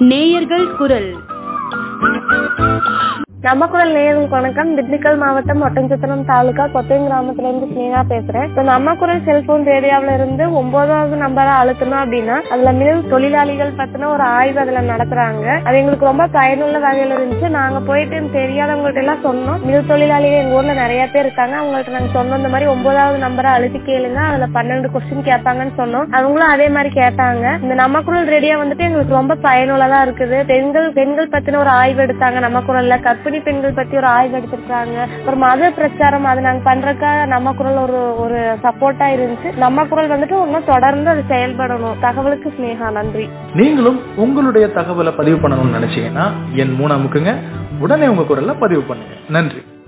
நேயர்கள் குரல் நம்ம குரல் நேயர்களுக்கு வணக்கம் திண்டுக்கல் மாவட்டம் ஒட்டஞ்சத்திரம் தாலுகா கொத்தையம் கிராமத்துல இருந்து ஸ்னேகா பேசுறேன் இப்போ நம்ம குரல் செல்போன் ரேடியோவில் இருந்து ஒன்பதாவது நம்பரை அழுத்தணும் அப்படின்னா அதுல மில் தொழிலாளிகள் பத்தின ஒரு ஆய்வு அதுல நடத்துறாங்க அது எங்களுக்கு ரொம்ப பயனுள்ள வகையில இருந்துச்சு நாங்க போயிட்டு தெரியாதவங்கள்ட்ட எல்லாம் சொன்னோம் மில் தொழிலாளிகள் எங்க ஊர்ல நிறைய பேர் இருக்காங்க அவங்கள்ட்ட நாங்க சொன்னோம் இந்த மாதிரி ஒன்பதாவது நம்பரை அழுத்தி கேளுங்க அதுல பன்னெண்டு கொஸ்டின் கேட்பாங்கன்னு சொன்னோம் அவங்களும் அதே மாதிரி கேட்டாங்க இந்த நம்ம குரல் ரேடியோ வந்துட்டு எங்களுக்கு ரொம்ப பயனுள்ளதா இருக்குது பெண்கள் பெண்கள் பத்தின ஒரு ஆய்வு எடுத்தாங்க நம்ம குரல்ல கர்ப்பிணி பெண்கள் பத்தி ஒரு ஆய்வு எடுத்திருக்காங்க ஒரு மத பிரச்சாரம் அது நாங்க பண்றதுக்காக நம்ம குரல் ஒரு ஒரு சப்போர்ட்டா இருந்துச்சு நம்ம குரல் வந்துட்டு இன்னும் தொடர்ந்து அது செயல்படணும் தகவலுக்கு ஸ்னேகா நன்றி நீங்களும் உங்களுடைய தகவலை பதிவு பண்ணணும்னு நினைச்சீங்கன்னா என் மூணு அமுக்குங்க உடனே உங்க குரல்ல பதிவு பண்ணுங்க நன்றி